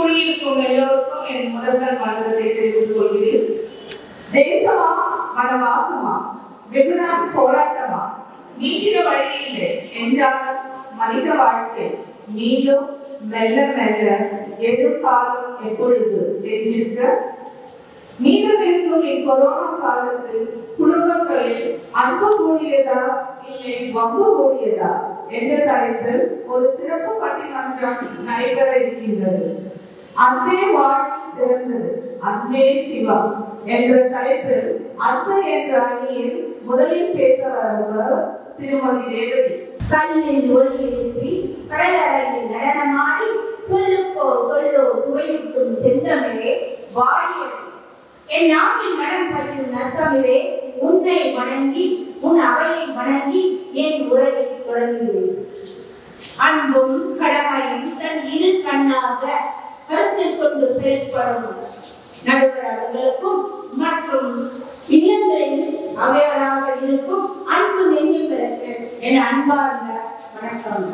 கூடியிருக்கும் எல்லோருக்கும் என் முதல்வர் வணக்கத்தை தெரிவித்துக் கொள்கிறேன் தேசமா மனவாசமா வெகுநாட்டு போராட்டமா நீட்டின வழியில்லை என்றாலும் மனித வாழ்க்கை மீண்டும் மெல்ல மெல்ல எதிர்காலம் எப்பொழுது என்றிருக்க மீண்டும் இருக்கும் இக்கொரோனா காலத்தில் குடும்பங்களில் அன்பு கூடியதா இல்லை வம்பு கூடியதா என்ற தலைப்பில் ஒரு சிறப்பு பட்டிமன்றம் நடைபெற இருக்கின்றது அன்பே வாழ்வில் சிறந்தது அன்பே சிவம் என்ற தலைப்பில் அன்பு என்ற அணியில் முதலில் பேச வருவர் திருமதி ரேவதி கண்ணில் ஒளி எழுப்பி கடலழகில் நடனமாடி சொல்லுக்கோ சொல்லோ சுவையூட்டும் செந்தமிழே வாழியது என் நாட்டில் மனம் பயிரும் நற்தமிழே உன்னை வணங்கி உன் அவையை வணங்கி என் உறவை தொடங்குகிறேன் அன்பும் கடமையும் தன் இரு கண்ணாக கருத்தில் கொண்டு செயல்படும் நடுவர் அவர்களுக்கும் மற்றும் இல்லங்களில் அவையராக இருக்கும் அன்பு நெஞ்சங்களுக்கு என் அன்பார்ந்த வணக்கம்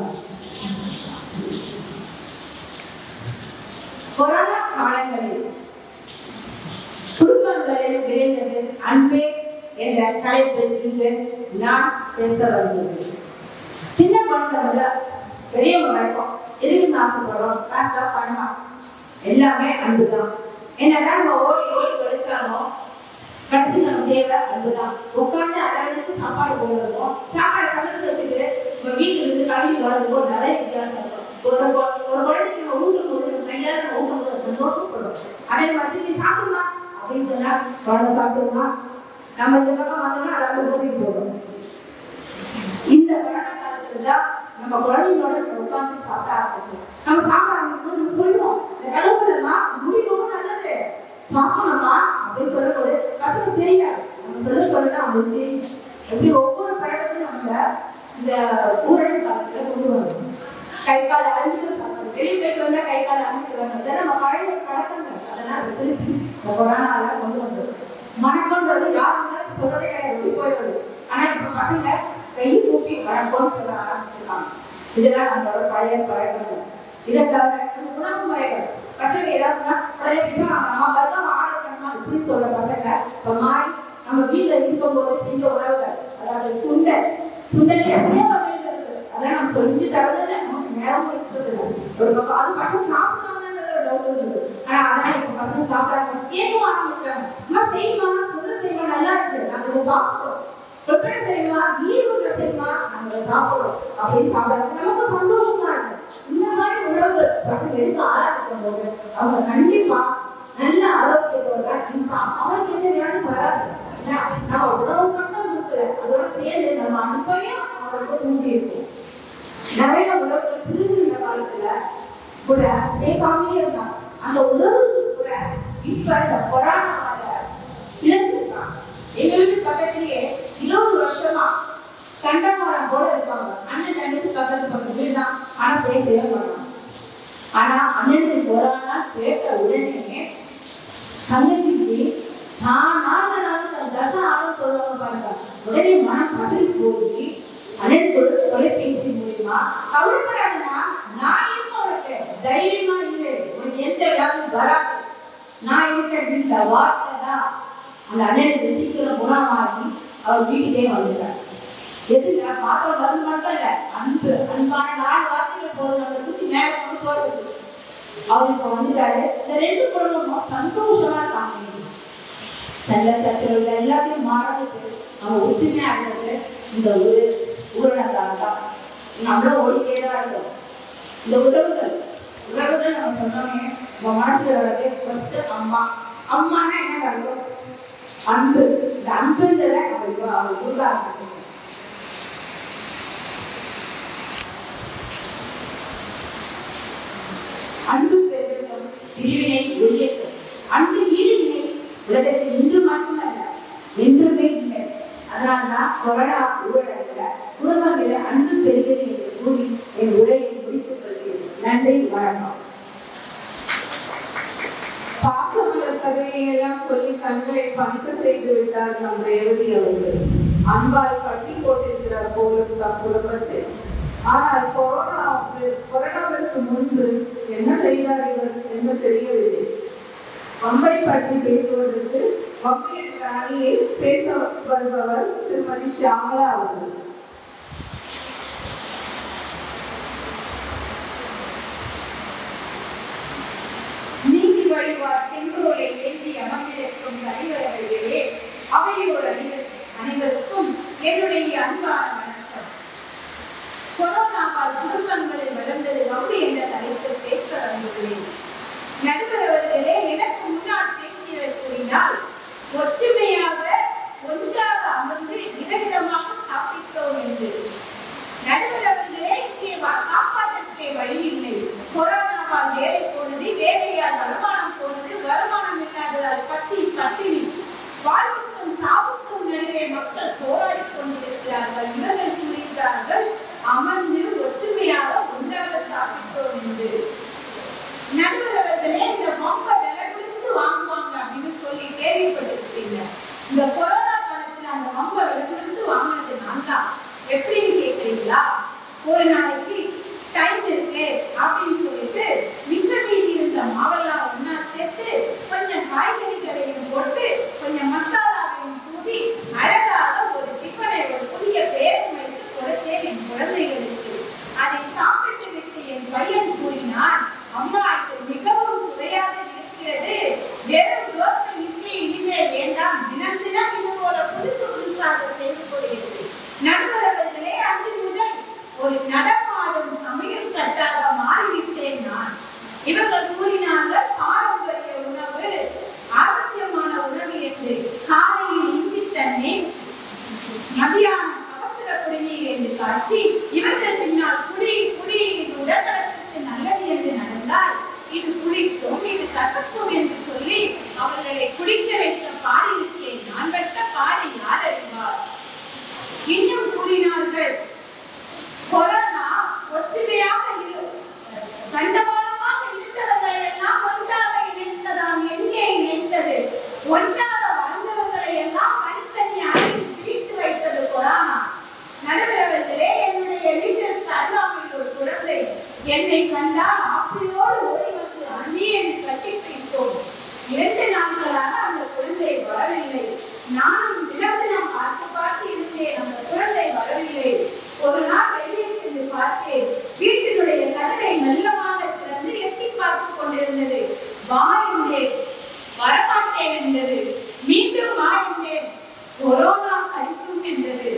கொரோனா காலங்களில் குடும்பங்களில் விளைந்தது அன்பே என்ற தலைப்பில் இன்று நான் பேச வருகிறேன் சின்ன குழந்தை முதல் பெரியவங்க வரைக்கும் எதுக்கு ஆசைப்படுறோம் காசா பணமா எல்லாமே அன்புதான் என்னதான் நம்ம ஓடி ஓடி படிச்சாலும் கடைசி நம்ம தேவை அன்புதான் உட்காந்து அரவணைச்சு சாப்பாடு போடுறதும் சாப்பாடு கலந்து வச்சுட்டு நம்ம வீட்டுல இருந்து கிளம்பி வரதுக்கும் நிறைய வித்தியாசம் இருக்கும் ஒரு கொ- ஒரு குழந்தைக்கு நம்ம ஊட்டும் போது நம்ம கையால நம்ம ஊட்டும் போது சந்தோஷப்படும் அதே மாதிரி நீ சாப்பிடுமா அப்படின்னு சொன்னா குழந்தை சாப்பிடுமா நம்ம இந்த பக்கம் வந்தோம்னா அதை உதவி போடும் இந்த கொரோனா காலத்துல தான் நம்ம குழந்தைங்களோட உட்கார்ந்து சாப்பிட ஆரம்பிச்சோம் நம்ம சாப்பிட ஆரம்பிக்கும் நம்ம சொல்லுவோம் இந்த கருவேப்பிலமா முடி ரொம்ப நல்லது சாப்பிடணுமா அப்படின்னு சொல்லும்போது பசங்க தெரியாது நம்ம சொல்ல சொல்ல அவங்களுக்கு தெரியும் எப்படி ஒவ்வொரு பழக்கத்தையும் நம்ம இந்த ஊரடங்கு காலத்துல கொண்டு வரணும் கை கால் அழிஞ்சு சாப்பிடணும் வெளியே போயிட்டு வந்தா கை கால் அழிஞ்சு வரணும் இதெல்லாம் நம்ம பழைய பழக்கங்கள் அதெல்லாம் அது திருப்பி இந்த கொரோனால கொண்டு வந்தது வணக்கம்ன்றது யார் வந்தாலும் சொல்றதே கிடையாது ஓடி போயிடுது ஆனா இப்ப பசங்க கை கூப்பி வணக்கம்னு சொல்ல ஆரம்பிச்சிருக்காங்க இதெல்லாம் நம்மளோட பழைய பழக்கங்கள் இதை தவிர நம்ம உணவு முறைகள் பசங்க ஏதாவது பழைய விஷயம் நம்ம பதம் ஆர்டர் பண்ணலாம் இப்படின்னு சொல்ற பசங்க இப்ப மாறி நம்ம வீட்டுல இருக்கும்போது செஞ்ச உணவுகள் அதாவது சுண்டல் சுண்டல் எவ்வளோ வகைகள் இருக்கு அதான் நம்ம செஞ்சு தரது நமக்கு நேரம் இருக்கிறது ஒரு பக்கம் அது பசங்க சாப்பிடுவாங்கன்ற டவுட் இருந்தது ஆனா அதான் இப்ப பசங்க சாப்பிடாம கேட்கவும் ஆரம்பிச்சாங்க அம்மா செய்யுமா சுண்டல் செய்யுமா நல்லா இருக்கு நாங்க இதை சாப்பிடுறோம் ப்ரிப்பேர் செய்யுமா நீர் உள்ள செய்யுமா நாங்க இதை சாப்பிடுறோம் அப்படின்னு சாப்பிடாங்க நமக்கு சந்தோஷமா இருக்கு இந்த மாதிரி உணவுகள் பசங்க எடுக்க ஆரம்பிக்கும் போது அவங்க கண்டிப்பா நல்ல ஆரோக்கியத்தோட தான் இருப்பாங்க அவங்களுக்கு எந்த வியாதி வராது ஏன்னா, நம்ம உணவு மட்டும் கொடுக்கல அதோட சேர்ந்து நம்ம அன்பையும் அவங்களுக்கு தூண்டி இருக்கும் நிறைய உறவுகள் பிரிஞ்சிருந்த காலத்துல கூட பேசாமலே இருந்தாங்க அந்த உறவுக்கு கூட இப்ப இந்த கொரோனாவால இழந்திருக்காங்க எங்க வீட்டு பக்கத்துலயே இருபது வருஷமா கண்டமரம் போல இருப்பாங்க அண்ணன் தங்கச்சி பக்கத்து பக்கத்து வீடு தான் ஆனா பேசவே மாட்டாங்க ஆனா அண்ணனுக்கு கொரோனா கேட்ட உடனே தங்கச்சிக்கு நான் நாலு நாள் தச ஆளும் சொல்லுவாங்க பாருங்க உடனே மனம் பதறி போய் அனைத்து தொலைபேசி மூலியமா கவலைப்படாதனா நான் இருக்கேன் உனக்கு தைரியமா இரு உனக்கு எந்த வியாதி வராது நான் இருக்கேன் இந்த வார்த்தை தான் அந்த அண்ணனுக்கு சீக்கிரம் குணமாகி அவர் வீட்டுக்கே வந்துட்டார் எதுங்க பாத்திரம் பதில் மட்டும் இல்ல அன்பு அன்பான நாலு வார்த்தைகள் போதும் நம்ம தூக்கி மேல கொண்டு போறது அவர் இப்ப வந்துட்டாரு இந்த ரெண்டு குடும்பமும் சந்தோஷமா இருக்காங்க நல்ல சத்துருள்ள எல்லாத்தையும் மாறதுக்கு நம்ம ஒற்றுமையா இருந்தது இந்த ஒரு ஊரடங்கால தான் நம்மளும் ஓடிட்டே தான் இருக்கோம் இந்த உறவுகள் உறவுகள் நம்ம சொன்னோமே நம்ம மனசுல வர்றது ஃபர்ஸ்ட் அம்மா அம்மானா என்ன அர்த்தம் அன்பு இந்த அன்புன்றத நம்ம இப்போ அவங்க உருவாக்கணும் அன்பு பெருக்கம் பிரிவினை ஒழியட்டும் அன்பு ஈடுவினை உலகத்தில் இன்று மட்டுமல்ல என்றுமே இல்லை அதனால்தான் கொரோனா ஊரடங்குல குடும்பங்களில் அன்பு பெறுகிறது என்று கூறி என் உரையை முடித்துக் கொள்கிறேன் நன்றி வணக்கம் பாசமலர் கதையை எல்லாம் சொல்லி கண்களை பணிக்க செய்து விட்டார் நம் ரேவதி அவர்கள் அன்பால் கட்டி போட்டிருக்கிறார் போலிருந்தார் குடும்பத்தில் ஆனால் கொரோனா கொரோனாவிற்கு வருவதற்கு முன்பு என்ன செய்தார் இவர் என்று தெரியவில்லை வம்பை பற்றி பேசுவதற்கு வம்பு என்ற அணியை பேச வருபவர் திருமதி ஷியாமலா அவர்கள் நீதி வழிவார் செங்கோலை ஏந்தி அமர்ந்திருக்கும் தலைவர்களே அவையோர் அனைவர் அனைவருக்கும் என்னுடைய அன்பான வணக்கம் கொரோனாவால் குடும்பங்களில் வளர்ந்தது வம்பு என்ற தலைப்பில் பேச வந்துள்ளேன் நடுவர்களே எனக்கு முன்னால் பேசியவர் கூறினால் ஒற்றுமையாக ஒன்றாக அமர்ந்து விதவிதமாக சாப்பிட்டோம் என்று நடுவர்களே இங்கே வா- காப்பாற்றಕ್ಕೆ வழி இல்லை கொரோனாவால் வேலை போனது வேலையால் வருமானம் போனது வருமானம் இல்லாததால் பட்டி பட்டினி வாழ்வுக்கும் சாவுக்கும் நடுவே மக்கள் போராடி கொண்டிருக்கிறார்கள் இவர்கள் கூறுகிறார்கள் அமர்ந்து ஒற்றுமையாக ஒன்றாக சாப்பிட்டோம் என்று நடுவர்களே இந்த பம்ப விலை கொடுத்து வாங்குவாங்க அப்படின்னு சொல்லி கேள்விப்பட்டிருக்கீங்க இந்த கொரோனா காலத்துல அந்த பம்ப விலை கொடுத்து வாங்கினது நான் தான் எப்படின்னு கேக்குறீங்களா ஒரு நாளைக்கு டைம் இருக்கு அப்படின்னு சொல்லிட்டு மிக்சர் மீதி இருந்த மாவெல்லாம் ஒண்ணா சேர்த்து கொஞ்சம் காய்கறிகளையும் போட்டு கொஞ்சம் மசாலாவையும் தூவி அழகாக ஒரு டிஃபனை ஒரு புதிய பேர் வைத்து கொடுத்தேன் என் குழந்தைகளுக்கு அதை சாப்பிட்டு விட்டு என் பையன் கூறினான் அம்மா இது மிகவும் சுவையாக இருக்கிறது வெறும் தோசை இட்லி இனிமே வேண்டாம் தினம் தினம் இது போல புதுசு புதுசாக செய்து கொள்கிறது நடுவர்களே அன்று முதல் ஒரு நடமாடும் சமையல் கட்டாக மாறிவிட்டேன் நான் இவர்கள் கூறினார்கள் பாரம்பரிய உணவு ஆரோக்கியமான உணவு என்று காலையில் இஞ்சி தண்ணீர் மதியானம் அவசர குடிநீர் என்று காட்டி இவர்கள் பின்னால் குடி குடி இது உடல்நலத்திற்கு நல்லது என்று நடந்தால் இது குடிக்கும் இது கசக்கும் என்று சொல்லி அவர்களை குடிக்க வைத்த பாடியிருக்கேன் நான் பெற்ற பாடி யார் அறிவார் இன்னும் கூறினார்கள் கொரோனா ஒற்றுமையாக இரு கண்டமானமாக இருந்தவர்கள் எல்லாம் ஒன்றாக இணைந்ததாம் எங்கே இணைந்தது ஒன்றாக வாழ்ந்தவர்களை எல்லாம் தனித்தனியாக பிரித்து வைத்தது கொரோனா நடுவர்களே என்னுடைய வீட்டிற்கு அருகாமையில் ஒரு குழந்தை என்னை கண்டால் ஆசையோடு ஓடி வந்து அண்ணி என்று கட்டி பிடித்தோம் இரண்டு நாட்களாக அந்த குழந்தை வரவில்லை நானும் தினம் தினம் பார்த்து பார்த்து இருந்தேன் அந்த குழந்தை வரவில்லை ஒரு நாள் வெளியே சென்று பார்த்தேன் வீட்டினுடைய கதவை மெல்லமாக திறந்து எட்டி பார்த்து கொண்டிருந்தது வா என்றேன் வரமாட்டேன் என்றது மீண்டும் வா என்றேன் கொரோனா கடிக்கும் என்றது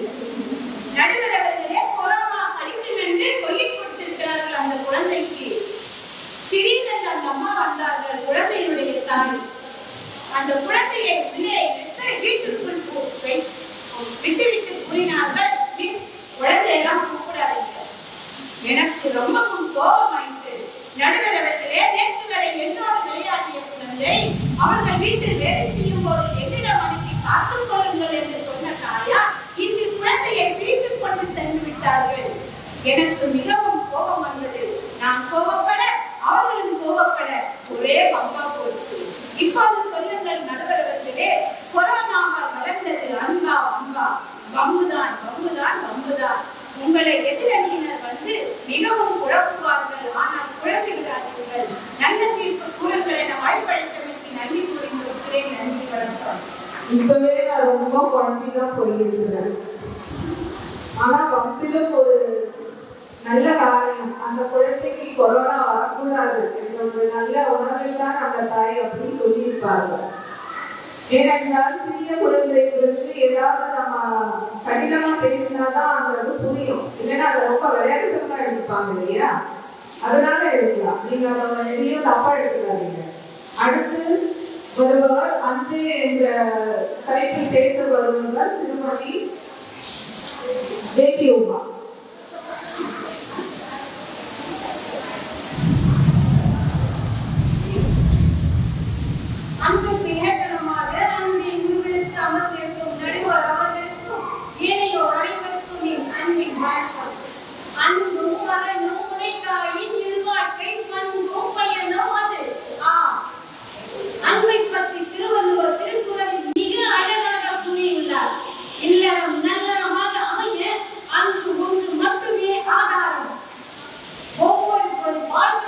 நடுவரவர்களே கொரோனா கடிக்கும் என்று சொல்லிக் கொடுத்திருக்கிறார்கள் அந்த குழந்தைக்கு திடீரென்று அந்த அம்மா வந்தார்கள் குழந்தையினுடைய தாய் அந்த குழந்தையை உள்ளே விட்டு வீட்டுக்குள் போ- வை- விட்டு விட்டு கூறினார்கள் "மிஸ், குழந்தையெல்லாம் கூப்பிடாதீங்க எனக்கு ரொம்பவும் கோபம் ஆயிற்று நடுவரவர்களே நேற்று வரை என்னோடு விளையாடிய குழந்தை அவர்கள் வீட்டில் வேலை செய்யும் போது என்னிடம் அனுப்பி காத்துக் கொள்ளுங்கள் என்று சொன்ன தாயா இன்று குழந்தையை பிரித்துக் கொண்டு சென்று விட்டார்கள் எனக்கு மிகவும் கோபம் வந்தது நான் கோபப்பட அவர்களும் கோபப்பட ஒரே பம்பா போச்சு இப்போது சொல்லுங்கள் நடுவரவர்களே கொரோனாவால் வளர்ந்தது அன்பா அன்பா வம்புதான் வம்புதான் வம்புதான் உங்களை எதிரணியினர் வந்து மிகவும் குழப்புவார்கள் ஆனால் குழப்பிவிடாதீர்கள் நல்ல தீர்ப்பு கூறுங்கள் என வாய்ப்பளித்தமைக்கு நன்றி கூறி கொடுக்கிறேன் நன்றி வணக்கம் இப்பவே நான் ரொம்ப குழம்பிதான் போயிருக்கிறேன் ஆனா வம்பிலும் ஒரு நல்ல காரணம் அந்த குழந்தைக்கு கொரோனா வரக்கூடாது என்ற ஒரு நல்ல உணர்வில் தான் அந்த தாய் அப்படி சொல்லியிருப்பாங்க ஏனென்றால் சிறிய குழந்தைகளுக்கு ஏதாவது நம்ம கடினமா பேசினாதான் அந்த அது புரியும் இல்லைன்னா அதை ரொம்ப விளையாட்டுத்தனமா எடுப்பாங்க இல்லையா அதனால எடுக்கலாம் நீங்க அதை எதையும் தப்பா எடுத்துக்காதீங்க அடுத்து வருபவர் அன்பு என்ற தலைப்பில் பேச வருபவர் திருமதி பேபி உமா அன்புக்கு இலக்கணமாக அன்பின் குருவிற்கு அமர்ந்திருக்கும் நடுவர் அவர்களுக்கும் ஏனையோர் அனைவருக்கும் என் அன்பின் வணக்கம் அன்பும் மரணும் உடைக்காயின் இல்வாழ்க்கை பண்பும் பயனும் அது ஆ அன்பை பற்றி திருவள்ளுவர் திருக்குறளில் மிக அழகாக கூறியுள்ளார் இல்லறம் நல்லறமாக அமைய அன்பு ஒன்று மட்டுமே ஆதாரம் ஒவ்வொருவரும் வாழ்வு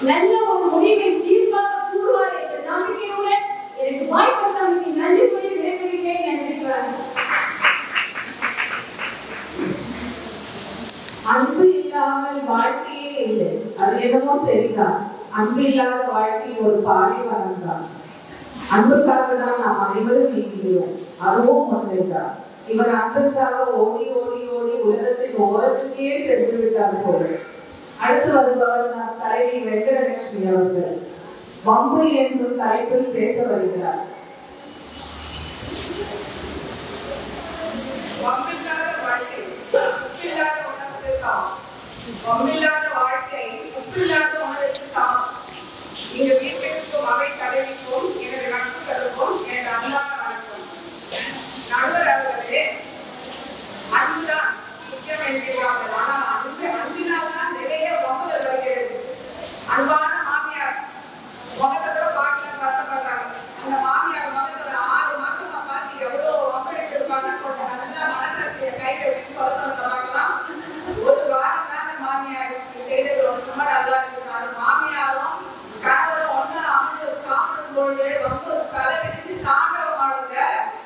நல்ல ஒரு முடிவை தீர்ப்பாக கூறுவார் என்ற நம்பிக்கையுடன் எனக்கு வாய்ப்பு நன்றி கூறி விடைபெறுகிறேன் நன்றி வணக்கம். அன்பு இல்லாமல் வாழ்க்கையே இல்லை அது என்னமோ சரிதான் அன்பு இல்லாத வாழ்க்கை ஒரு பாலைவனம் தான் அன்புக்காக தான் நாம் அனைவரும் நீக்கிறோம் அதுவும் உண்மைதான் இவர் அன்புக்காக ஓடி ஓடி ஓடி உலகத்தின் ஓரத்துக்கே சென்று விட்டார் போல அடுத்து வருபவர் நம் தலைவி வெங்கடலட்சுமி அவர்கள் வம்பு என்னும் தலைப்பில் பேச வருகிறார் வம்பில்லாத வாழ்க்கை உப்பில்லாத உணவுக்கு சமம் வம்பில்லாத வாழ்க்கை உப்பில்லாத உணவுக்கு சமம் இங்க வீட்டிற்கும் அவை தலைவிக்கும் எனது நட்புகளுக்கும் எனது அன்பான வணக்கம் நடுவர் அவர்களே அன்புதான் முக்கியம் என்கிறார்கள் ஆனா அன்பு அன்பினால் தான் நிறைய வம்புகள் வருகிறது அன்பான மாமியார் முகத்தை கூட பார்க்கல வருத்தப்படுறாங்க அந்த மாமியார் முகத்துல ஆறு மாசமா பார்த்து எவ்வளவு வம்பு எடுத்திருப்பாங்கன்னு கொஞ்சம் நல்லா மனசாட்சியை கையில வச்சு சொல்லணும் பார்க்கலாம் ஒரு வாரம் தாங்க மாமியார் இப்படி செய்தது ரொம்ப நல்லா இருக்கு அது மாமியாரும் கணவரும் ஒண்ணு அமைஞ்சு சாப்பிடும் பொழுது வம்பு தலை வச்சு தாண்டவம் ஆடுங்க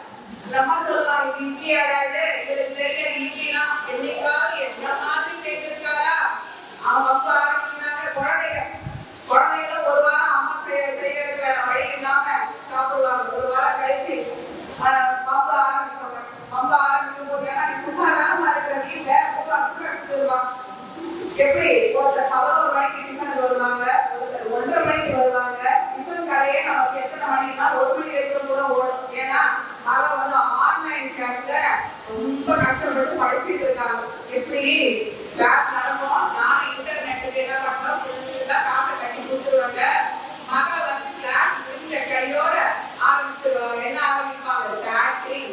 நம்ம சொல்லலாம் இது இட்லி அடாது இவருக்கு தெரிய இட்லினா என்னைக்காவது எந்த மாதிரி கேட்டிருக்காரா அவன் வம்பு ஆரம்பிக்கிறாங்க குழந்தைங்க குழந்தைங்க ஒரு வாரம் அம்மா செய்ய செய்யறதுல வழி இல்லாம சாப்பிடுவாங்க ஒரு வாரம் கழிச்சு ஆஹ், வம்பு ஆரம்பிப்பாங்க வம்பு ஆரம்பிக்கும் போது ஏன்னா நீ சும்மா தானமா இருக்கிற வீட்டுல பூரா சுற்றி வருவாங்க எப்படி ஒருத்தர் பதினோரு மணிக்கு டிஃபன் வருவாங்க ஒருத்தர் ஒன்றரை மணிக்கு வருவாங்க டிஃபன் கடையே நமக்கு எத்தனை மணினா ஒரு மணி வரைக்கும் கூட ஓடும் ஏன்னா அதை வந்து ஆன்லைன் கிளாஸ்ல ரொம்ப கஷ்டப்பட்டு படிச்சுட்டு இருக்காங்க எப்படி கிளாஸ் நடக்கும் நானும் இன்டர்நெட்டுக்கு என்ன பண்ணோம் புதுசுல காசை கட்டி கொடுத்துருவாங்க மக வந்து கிளாஸ் முடிஞ்ச கையோட ஆரம்பிச்சிருவாங்க என்ன ஆரம்பிப்பாங்க சாட்டிங்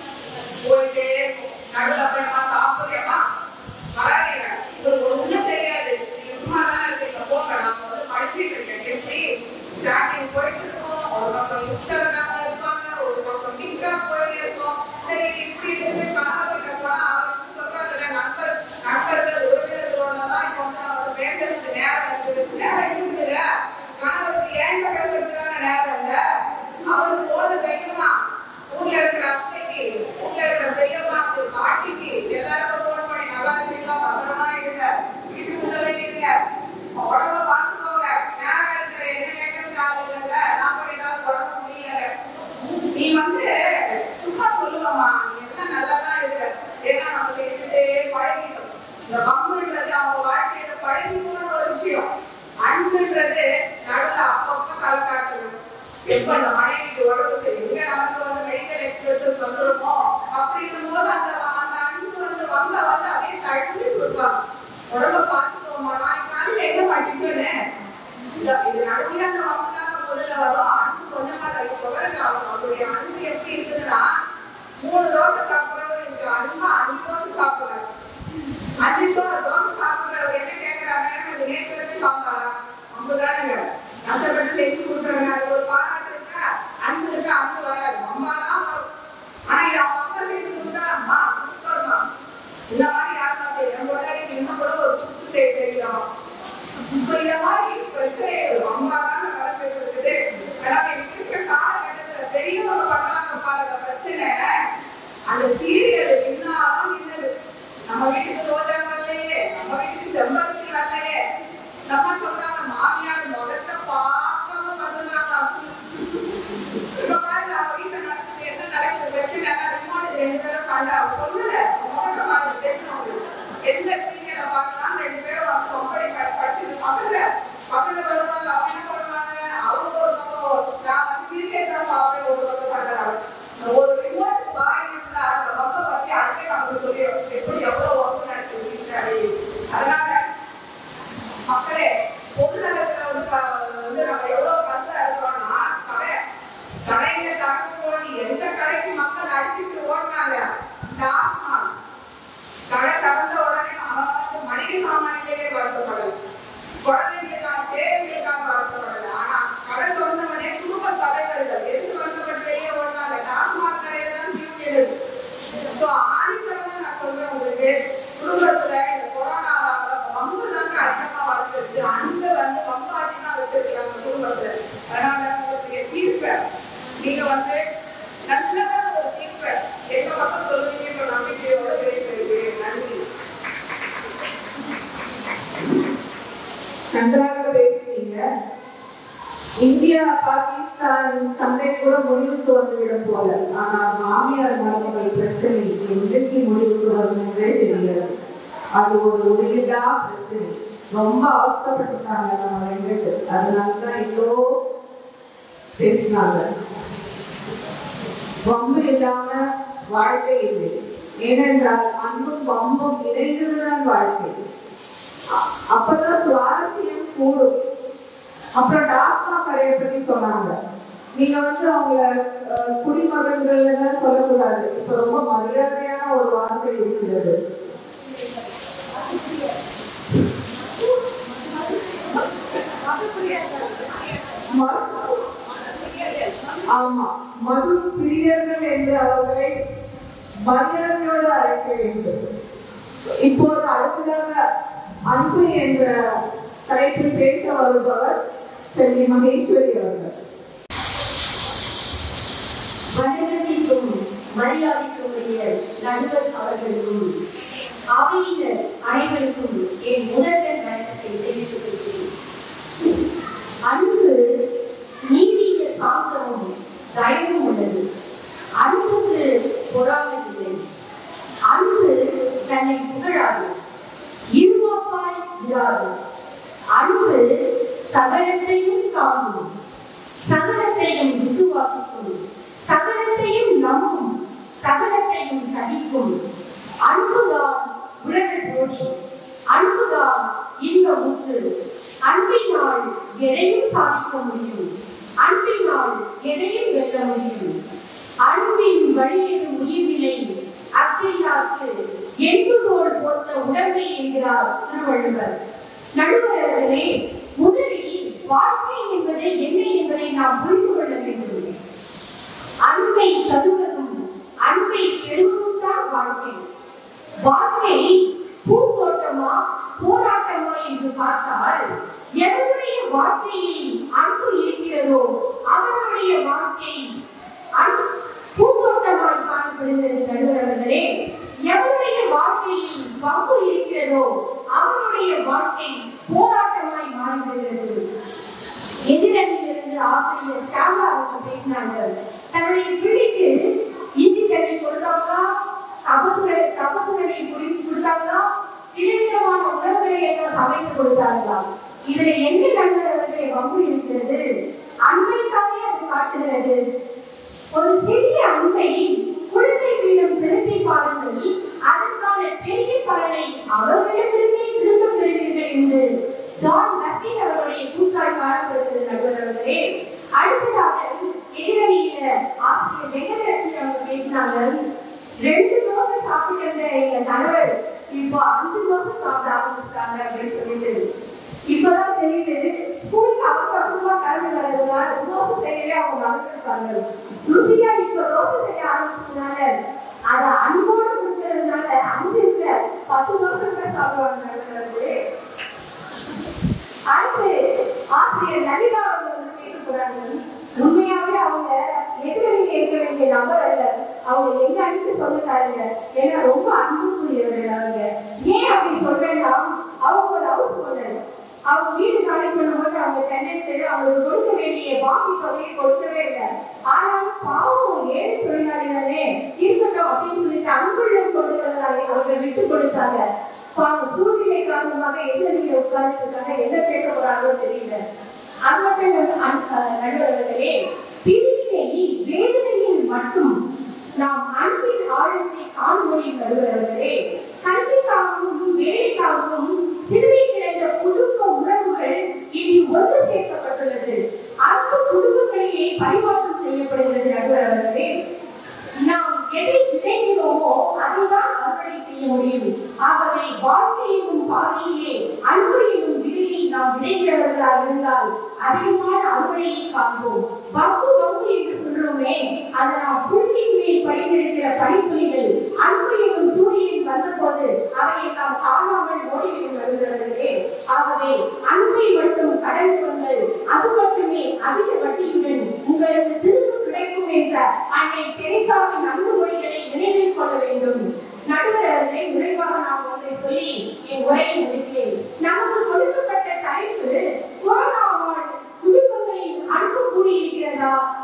போயிட்டே இருக்கும் நடுவில் போய் அம்மா சாப்பிடுறியம்மா வராதீங்க உங்களுக்கு ஒண்ணும் தெரியாது நீங்க சும்மா தானே இருக்கீங்க போங்க நான் வந்து படிச்சுட்டு இருக்கேன் எப்படி ஸ்டார்டிங் போயிட்டு இருக்கோம் ஒரு பக்கம் இன்ஸ்டாகிராம்ல இருப்பாங்க ஒரு பக்கம் டிக்டாக் போயிட்டே இருக்கோம் சரி இப்படி இருக்கு கணவர்கிட்ட போனா அவர் சொல்றாங்கல்ல நண்பர் நண்பர்கள் உறவினர்களோட தான் இப்போ வந்து அவர் பேசுறதுக்கு நேரம் இருக்குது நேரம் இருக்குதுல்ல கணவருக்கு ஏன் பேசுறதுக்கான நேரம் இல்ல அவர் போது தைரியமா ஊர்ல இருக்கிற அத்தைக்கு ஊர்ல இருக்கிற பெரியம்மாக்கு பாட்டிக்கு எல்லாருக்கும் போன் பண்ணி நல்லா இருக்கீங்களா பத்திரமா இருங்க வீட்டுக்குள்ளவே இருங்க உடம்ப பார்த்துக்கோங்க நேரம் இருக்கிற என்ன கேட்கறது ஆள் இல்லைங்க நாம ஏதாவது உடம்பு முடியல நீ வந்து சும்மா சொல்லுவம்மா நீ எல்லாம் நல்லா தான் இருக்க ஏன்னா நமக்கு இருந்துட்டே பழகிடும் இந்த பங்குன்றது அவங்க வாழ்க்கையில பழகி போன ஒரு விஷயம் அன்புன்றது நடுல அப்பப்ப கலை காட்டணும் எப்ப அந்த மனைவிக்கு உடம்புக்கு எங்க நமக்கு வந்து மெடிக்கல் எக்ஸ்பிரஷன் வந்துருமோ அப்படின்னும் போது அந்த அந்த அன்பு வந்து வந்த வந்து அப்படியே தழுவி கொடுப்பாங்க உடம்ப பார்த்துக்கோமா நான் காலையில என்ன பண்ணிட்டுன்னு இந்த இது நடுவுல அந்த வம்புதாங்க முதல்ல வரும் அன்பு கொஞ்சமா தான் இப்போ வரைக்கும் அவங்க அவருடைய அன்பு எப்படி இருக்குதுன்னா மூணு தோசை சாப்பிட்றவங்க இருக்கு அன்பா அஞ்சு தோசை சாப்பிடுறாங்க அஞ்சு தோசை தோசை சாப்பிட்றவர் என்ன கேட்கறாங்க அது நேற்று வரைக்கும் சாப்பிட்டாரா அம்புதானுங்க கஷ்டப்பட்டு செஞ்சு கொடுக்குறாங்க அது ஒரு பாராட்டு இருக்கா அன்பு இருக்கா அன்பு வராது அம்மா தான் வரும் ஆனா இது அவங்க அப்பா செஞ்சு கொடுத்தா அம்மா சூப்பர்மா இந்த மாதிரி யாருன்னா என் பொண்டாட்டிக்கு இன்னும் கூட ஒரு புத்து செய்ய தெரியலாம் இப்ப இந்த மாதிரி பிரச்சனைகள் அம்மா தான் நடந்துட்டு இருக்குது ஆனா இன்னைக்கு இருக்கிற காலகட்டத்துல பெரியவங்க பண்றாங்க பாருங்க பிரச்சனை அந்த சீரியல் என்னாலும் இல்லது நம்ம வீட்டுக்கு ரோஜா வரலையே நம்ம வீட்டுக்கு செம்பருத்தி வரலையே நம்ம சொல்றாங்க மாமியார் முகத்தை பார்க்காம வந்துடுறாங்க இந்தியா பாகிஸ்தான் சண்டை கூட முடிவுக்கு வந்துவிடும் போல ஆனால் மாமியார் மருமகள் பிரச்சனை என்றைக்கு முடிவுக்கு வரும் என்றே தெரியாது அது ஒரு முடிவில்லா பிரச்சனை ரொம்ப அவஸ்தப்பட்டுட்டாங்க நம்ம ரெண்டு அதனாலதான் இவ்வளோ பேசினாங்க வம்பு இல்லாம வாழ்க்கை இல்லை ஏனென்றால் அன்பும் வம்பும் இணைந்ததுதான் வாழ்க்கை அ- அப்பதான் சுவாரஸ்யம் கூடும் அப்புறம் டாஸ்மாக் கடையை பத்தி சொன்னாங்க நீங்க வந்து அவங்கள அஹ், குடிமகன்கள்னு தான் சொல்லக்கூடாது இப்ப ரொம்ப மரியாதையான ஒரு வார்த்தை இருக்கிறது ம- ஆமா மது பிரியர்கள் என்று அவர்களை மரியாதையோடு அழைக்க வேண்டும் இப்போது அடுத்ததாக அன்பு என்ற தலைப்பில் பேச வருபவர் செல்வி மகேஸ்வரி அவர்கள் வணக்கத்திற்கும் மரியாதைக்கும் உரிய நடுவர் அவர்களுக்கும் அவையினர் அனைவருக்கும் என் முதல்வர் வணக்கத்தை தெரிவித்துக் கொள்கிறேன் அன்பு நீடிய சாந்தமும் தயவும் உள்ளது அன்புக்கு பொறாமை இல்லை அன்பு தன்னை புகழாது இருமாப்பாய் இராது அன்பு சகலத்தையும் தாங்கும் சகலத்தையும் விசுவாசிக்கும் சகலத்தையும் நம்பும் சகலத்தையும் சகிக்கும் அன்புதான் உலக ஜோதி அன்புதான் இன்ப ஊற்று அன்பினால் எதையும் சாதிக்க முடியும் அன்பினால் எதையும் வெல்ல முடியும் அன்பின் வழியது உயிர்நிலை அக்கில்லாக்கு எண்புதோல் போத்த உடம்பை என்கிறார் திருவள்ளுவர் நடுவர்களே முதலில் வாழ்க்கை என்பது என்ன என்பதை நாம் புரிந்து கொள்ள வேண்டும் அன்பை தருவதும் அன்பை பெறுவதும் தான் வாழ்க்கை வாழ்க்கை பூந்தோட்டமா போராட்டமா என்று பார்த்தால் எவருடைய வாழ்க்கையில் அன்பு இருக்கிறதோ அவருடைய வாழ்க்கை அன்பு பூந்தோட்டமாய் காணப்படுகிறது நடுவர்களே எவருடைய வாழ்க்கையில் பங்கு இருக்கிறதோ அவருடைய வாழ்க்கை போராட்டமாய் மாறிவிடுகிறது எதிரணியிலிருந்து ஆசிரியர் ஷாமா அவங்க பேசினாங்க தன்னுடைய பிள்ளைக்கு இஞ்சி தண்ணி கொடுத்தாங்களா கபசுரை கபசுரை குடிச்சு கொடுத்தாங்களா விதவிதமான உணவுகளை எல்லாம் சமைத்து கொடுத்தாங்களா இதுல எங்க நண்பர்களே வம்பு இருக்கிறது அன்பைக்காக அது காட்டுகிறது ஒரு சிறிய அன்பை குழந்தை மீதும் செலுத்தி பாருங்கள் அதற்கான பெரிய பலனை அவர்களிடமிருந்தே திரும்ப பெறுவீர்கள் என்று ஜான் மத்தின் அவருடைய கூட்டால் காணப்படுகிறது நடுவர்களே அடுத்ததாக எதிரணியில ஆசிரியர் வெங்கடலட்சுமி அவங்க பேசினாங்க ரெண்டு தோசை சாப்பிட்டு எங்க கணவர் இப்போ அஞ்சு தோசை சாப்பிட ஆரம்பிச்சிட்டாங்க அப்படின்னு சொல்லிட்டு இப்பதான் தெரியுது ஸ்கூலுக்கு அவசரமா கிளம்பி வர்றதுனால தோசை செய்யவே அவங்க மறந்துருப்பாங்க ருசியா இப்ப தோசை செய்ய ஆரம்பிச்சதுனால அத அன்போடு கொடுக்கறதுனால அஞ்சு இல்ல பத்து தோசை தான் சாப்பிடுவாங்க நடுவர்களே. அடுத்து ஆசிரியர் லலிதா அவர்கள் வந்து பேச போறாங்க உண்மையாவே அவங்க எதிரணி இருக்க வேண்டிய நபர் அல்ல அவங்க எங்க அடித்து சொந்தக்காரங்க ஏன்னா ரொம்ப அன்புக்குரியவர்கள் அவங்க ஏன் அப்படி சொல்றேன்னா அவங்க ஒரு ஹவுஸ் ஓனர் அவங்க வீடு காலி பண்ணும்போது அவங்க டெண்டன்ஸ் அவங்களுக்கு கொடுக்க வேண்டிய பாக்கி தொகையை கொடுக்கவே இல்லை ஆனாலும் பாவம் ஏழை தொழிலாளிகளே இருக்கட்டும் அப்படின்னு சொல்லிட்டு அன்புள்ளம் கொண்டு வந்தாங்க அவங்க விட்டு கொடுத்தாங்க பாவம் சூழ்நிலை காரணமாக எதிரில் உட்கார்ந்து இருக்காங்க என்ன பேச போறாங்களோ தெரியல அது மட்டும் இல்லாம அன்- அஹ் நடுவர்களே பிரிவினை வேதனையில் மட்டும் நாம் அன்பின் ஆழத்தை காண முடியும் நடுவர்களே கல்விக்காகவும் வேலைக்காகவும் சிறுவை கிடந்த குடும்ப உறவுகள் இனி ஒன்று சேர்க்கப்பட்டுள்ளது அன்பு குடும்பங்களிலே பரிமாற்றம் செய்யப்படுகிறது நடுவர்களே நாம் எதை விதைக்கிறோமோ அதுதான் அறுவடை செய்ய முடியும் ஆகவே வாழ்க்கை என்னும் பாதையிலே அன்பு என்னும் விருதை நாம் விதைக்கிறவர்களாக இருந்தால் அதிகமான அறுவடையை காண்போம் பங்கு பங்கு என்று சொல்றோமே அதை நாம் புள்ளியின் மேல் படித்திருக்கிற படிப்புலிகள் அன்பு என்னும் சூரியன் வந்தபோது அவையை நாம் காணாமல் ஓடிவிடும் வருகிறவர்களே ஆகவே அன்பை மட்டும் கடன் சொல்கள் அது மட்டுமே அதிக வட்டியுடன் உங்களுக்கு திரும்ப கிடைக்கும் என்ற அன்னை தெரேசாவின் அன்பு மொழிகளை நினைவில் கொள்ள வேண்டும் நடுவர் அவர்களை விரைவாக நான் ஒன்றை சொல்லி என் உரையை முடிக்கிறேன் நமக்கு கொடுக்கப்பட்ட தலைப்பு கொரோனாவால் குடும்பங்களின்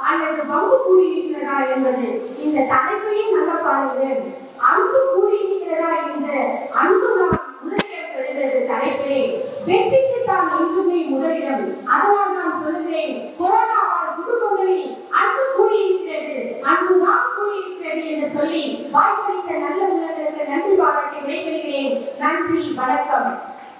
அல்லது பங்கு கூடியிருக்கிறதா என்பது இந்த தலைப்பையும் நல்ல பாருங்கள் அன்பு கூடியிருக்கிறதா என்ற அன்புதான் முதலிடம் பெறுகிறது தலைப்பிலே வெற்றிக்கு தான் என்றுமே முதலிடம் அதனால் நான் சொல்கிறேன் கொரோனாவால் குடும்பங்களில் அன்பு கூடியிருக்கிறது அன்புதான் கூடியிருக்கிறது என்று சொல்லி வாய்ப்பளித்த நல்ல உள்ளங்களுக்கு நன்றி பாராட்டி விடைபெறுகிறேன் நன்றி வணக்கம்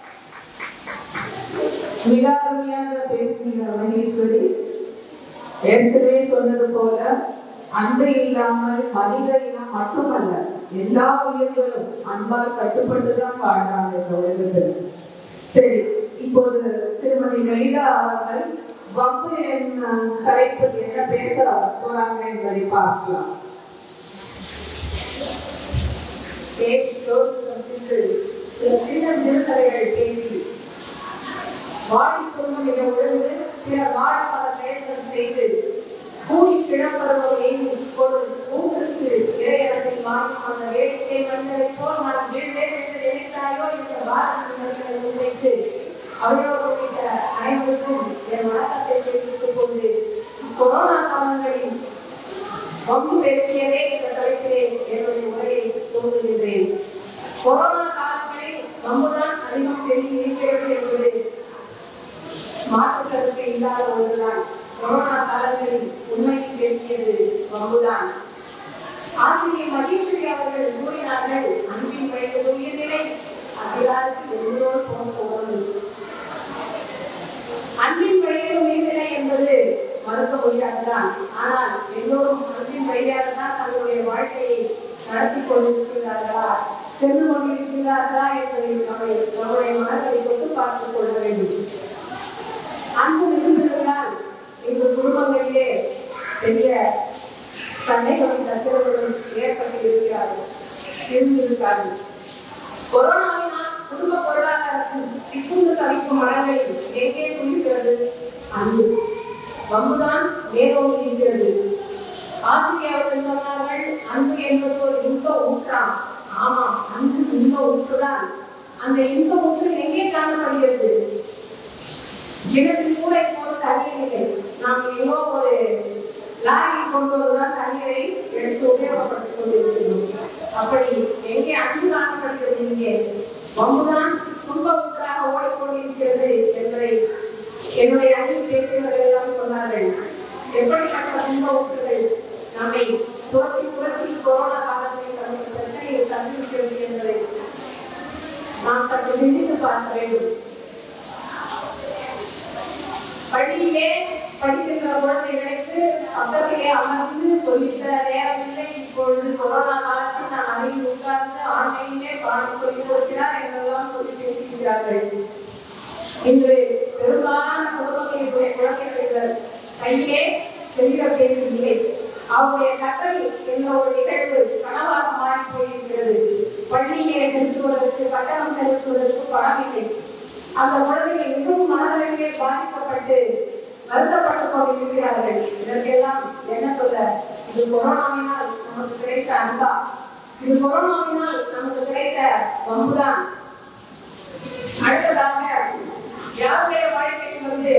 மிக அருமையாக பேசுனீங்க மகேஸ்வரி ஏற்கனவே சொன்னது போல அன்பு இல்லாமல் மனித இனம் மட்டுமல்ல எல்லா உயிர்களும் அன்பால் கட்டுப்பட்டுதான் வாழ்றாங்க இந்த உலகத்தில் சரி இப்போது திருமதி லலிதா அவர்கள் வம்பு என்ற தலைப்பில் என்ன பேச போறாங்க என்பதை பார்க்கலாம் பேச்சோடு சில சின்ன சிறுகதைகள் பேசி வாடி குடும்பம் என உழந்து சில வாழ பல செயல்கள் செய்து கூடி கிழப்பருவம் இப்போது உங்களுக்கு இறையடத்தை வாங்கி அந்த வேடிக்கை வந்ததை போல் நான் வீழ்வேன் என்று நினைத்தாயோ என்ற பாரதத்தை முன்வைத்து அவையோடு உள்ளிட்ட அனைவருக்கும் என் வணக்கத்தை தெரிவித்துக் கொண்டு கொரோனா காலங்களில் வம்பு பேசியதே என்ற தலைப்பிலே என்னுடைய உரையை தோன்றுகின்றேன் கொரோனா காலங்களில் வம்புதான் அதிகம் பெருகி இருக்கிறது என்பது மாற்று கருத்து இல்லாத ஒன்றுதான் கொரோனா காலங்களில் உண்மையை பேசியது வம்புதான் ஆசிரியர் மகேஸ்வரி அவர்கள் கூறினார்கள் அன்பின் வழிவது உயர்நிலை அதிகாரத்தில் எல்லோரும் போன்ற ஒன்று அன்பின் வழியில் உயர்நிலை என்பது மறுக்க முடியாதுதான் ஆனால் எல்லோரும் அன்பின் வழியாக தான் தங்களுடைய வாழ்க்கையை நடத்தி கொண்டிருக்கிறார்களா சென்று கொண்டிருக்கிறார்களா என்பதை நம்மை நம்முடைய மனதை கொண்டு பார்த்துக் கொள்ள வேண்டும் அன்பு மிகுந்திருந்தால் எங்கள் குடும்பங்களிலே பெரிய சண்டைகளும் சச்சரவுகளும் ஏற்பட்டு இருக்கிறார்கள் இருந்திருக்கார்கள் கொரோனாவினால் குடும்ப பொருளாதாரத்தில் சிக்குண்டு தவிக்கும் மனங்கள் எங்கே துணிக்கிறது அன்பு வம்புதான் மேலோங்கி இருக்கிறது ஆசிரியர் அவர்கள் சொன்னார்கள் அன்பு என்பது ஒரு இன்ப ஊற்றாம் ஆமாம் அன்பு இன்ப ஊற்றுதான் அந்த இன்ப ஊற்று எங்கே காணப்படுகிறது கிணற்றில் கூட இப்போது தண்ணீர் இல்லை நாம் எங்கோ ஒரு லாரியில் கொண்டு வந்துதான் தண்ணீரை எடுத்து உபயோகப்படுத்திக் கொண்டிருக்கிறோம் அப்படி எங்கே அன்பு காணப்படுகிறது இங்கே வம்புதான் துன்ப ஊற்றாக ஓடிக்கொண்டிருக்கிறது என்பதை என்னுடைய அணியில் பேசியவர்கள் எல்லாம் சொன்னார்கள் எப்படிப்பட்ட துன்ப ஊற்றுகள் நம்மை துரத்தி துரத்தி கொரோனா காலத்தில் நம்முடைய பிரச்சனையை சந்திக்கிறது என்பதை நாம் சற்று சிந்தித்து பார்க்க வேண்டும் பள்ளியிலே படிக்கின்ற குழந்தைகளுக்கு பக்கத்திலே அமர்ந்து சொல்லித்த நேரமில்லை இப்பொழுது கொரோனா காலத்தில் நான் அருகில் உட்கார்ந்து ஆன்லைனிலே பாடம் சொல்லிக் கொடுக்கிறார் என்றெல்லாம் சொல்லி பேசுகிறார்கள் இன்று பெரும்பாலான குடும்பங்களுடைய குழந்தைகள் கையிலே செல்கிற பேசி இல்லை அவருடைய கற்றல் என்ற ஒரு நிகழ்வு கனவாக மாறி போயிருக்கிறது பள்ளியிலே செலுத்துவதற்கு கட்டணம் செலுத்துவதற்கு பணம் இல்லை அந்த குழந்தைகள் மிகவும் மனதளவிலே பாதிக்கப்பட்டு வருத்தப்பட்டுக் கொண்டிருக்கிறார்கள் இதற்கெல்லாம் என்ன சொல்ல இது கொரோனாவினால் நமக்கு கிடைத்த அன்பா இது கொரோனாவினால் நமக்கு கிடைத்த வம்புதான் அடுத்ததாக யாருடைய வாழ்க்கையில் வந்து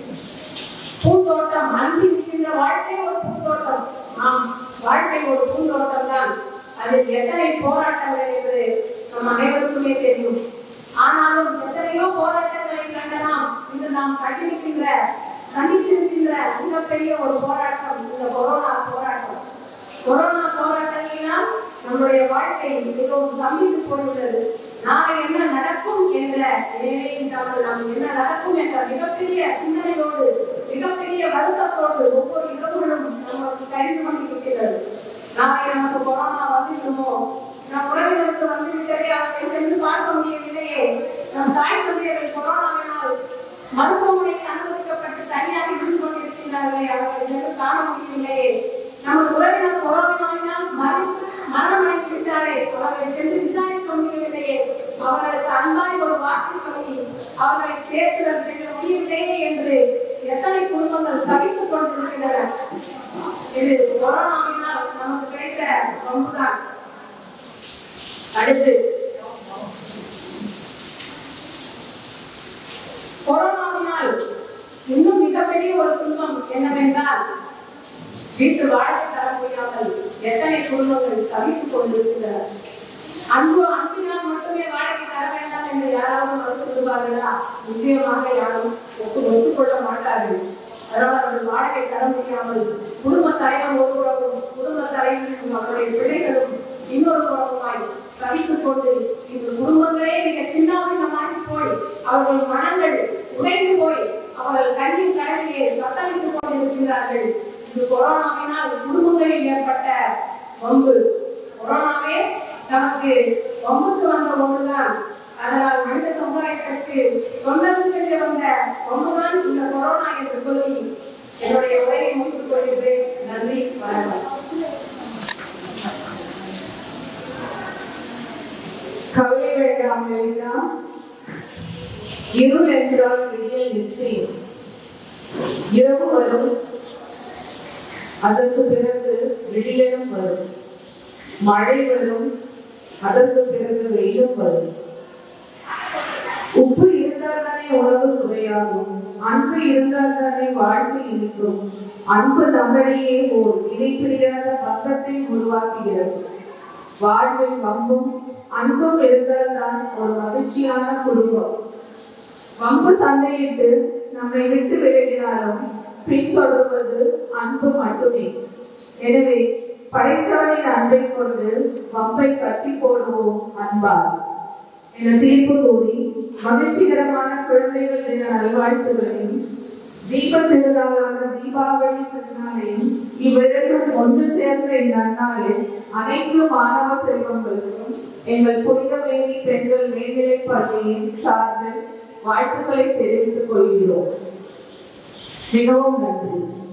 பூந்தோட்டம் அன்பு இருக்கின்ற வாழ்க்கை ஒரு பூந்தோட்டம் ஆம் வாழ்க்கை ஒரு பூந்தோட்டம் தான் அதில் எத்தனை போராட்டங்கள் என்று நம் அனைவருக்குமே தெரியும் ஆனாலும் எத்தனையோ போராட்டங்களை கண்டனால் இன்று நாம் கண்டிருக்கின்ற கண்டித்திருக்கின்ற மிகப்பெரிய ஒரு போராட்டம் இந்த கொரோனா போராட்டம் கொரோனா போராட்டங்களினால் நம்முடைய வாழ்க்கை மிகவும் சம்பித்து போயுள்ளது நாளை என்ன நடக்கும் என்ற நிலையை இல்லாமல் நாம் என்ன நடக்கும் என்ற மிகப்பெரிய சிந்தனையோடு மிகப்பெரிய வருத்தத்தோடு ஒவ்வொரு இரவுகளும் நமக்கு கழிந்து கொண்டிருக்கிறது நாளை நமக்கு கொரோனா வந்துவிடுமோ நம் உறவினருக்கு வந்துவிட்டதே அவர்களை சென்று பார்க்க முடியவில்லையே நம் தாய் தந்தையர்கள் கொரோனாவினால் மருத்துவமனையில் அனுமதிக்கப்பட்டு தனியாக இருந்து கொண்டிருக்கின்றார்களே அவர்களை சென்று காண முடியவில்லையே நமது உறவினர் கொரோனாவினால் மரண மரணமடைந்து விட்டாரே அவர்களை சென்று விசாரிக்க முடியவில்லையே அவர்களுக்கு அன்பாய் ஒரு வார்த்தை சொல்லி அவர்களை சேர்த்துதல் செய்ய முடியவில்லையே என்று எத்தனை குடும்பங்கள் தவித்துக் கொண்டிருக்கின்றன இது கொரோனாவினால் நமக்கு கிடைத்த பங்குதான் அடுத்து கொரோனாவினால் இன்னும் மிகப்பெரிய ஒரு துன்பம் என்னவென்றால் வீட்டு வாழை தர முடியாமல் எத்தனை குடும்பங்கள் தவித்துக் கொண்டிருக்கின்றன அன்பு அன்பினால் மட்டுமே வாடகை தர வேண்டாம் என்று யாராவது மறுத்துவிடுவார்களா நிச்சயமாக யாரும் ஒப்பு ஒத்துக்கொள்ள மாட்டார்கள் அதனால் அவர்கள் வாடகை தர முடியாமல் குடும்ப தலைவன் ஒருபுறமும் குடும்ப தலைவனும் அவருடைய பிள்ளைகளும் இன்னொரு புறமுமாய் தவித்துக் கொண்டு இந்த குடும்பங்களே மிக சின்னாபின்னமாகி போய் அவர்கள் மனங்கள் உடைந்து போய் அவர்கள் கண்ணீர் கடலிலே தத்தளித்துக் கொண்டிருக்கிறார்கள் இது கொரோனாவினால் குடும்பங்களில் ஏற்பட்ட வம்பு கொரோனாவே நமக்கு வம்புக்கு வந்த ஒன்றுதான் அதனால் மனித சமுதாயத்திற்கு தொண்டர்கள் செய்ய வந்த ஒன்றுதான் இந்த கொரோனா என்று சொல்லி என்னுடைய உரையை முடித்துக் கொள்கிறேன் நன்றி வணக்கம் கவலை வேண்டாம் லலிதா இருள் என்றால் விடியல் நிச்சயம் இரவு வரும் அதற்கு பிறகு விடியலும் வரும் மழை வரும் அதற்கு பிறகு வெயிலும் வரும் உப்பு இருந்தால் தானே உணவு சுவையாகும் அன்பு இருந்தால் தானே வாழ்க்கை இனிக்கும் அன்பு நம்மிடையே ஓர் இணைப்பிரியாத பந்தத்தை உருவாக்குகிறது வாழ்வில் வம்பும் அன்பும் இருந்தால் தான் ஒரு மகிழ்ச்சியான குடும்பம் வம்பு சண்டையிட்டு நம்மை விட்டு விலகினாலும் பின்தொடர்வது அன்பு மட்டுமே எனவே படைத்தவனின் அன்பை கொண்டு வம்பை கட்டி போடுவோம் அன்பால் என தீர்ப்பு கூறி மகிழ்ச்சிகரமான குழந்தைகள் தின நல்வாழ்த்துகளையும் தீப திருநாளான தீபாவளி திருநாளையும் இவ்விரண்டும் ஒன்று சேர்ந்த இந்த நன்னாளில் அனைத்து மாணவ செல்வங்களுக்கும் எங்கள் புனிதவேணி பெண்கள் மேல்நிலைப் பள்ளியின் சார்பில் வாழ்த்துக்களை தெரிவித்துக் கொள்கிறோம் மிகவும் நன்றி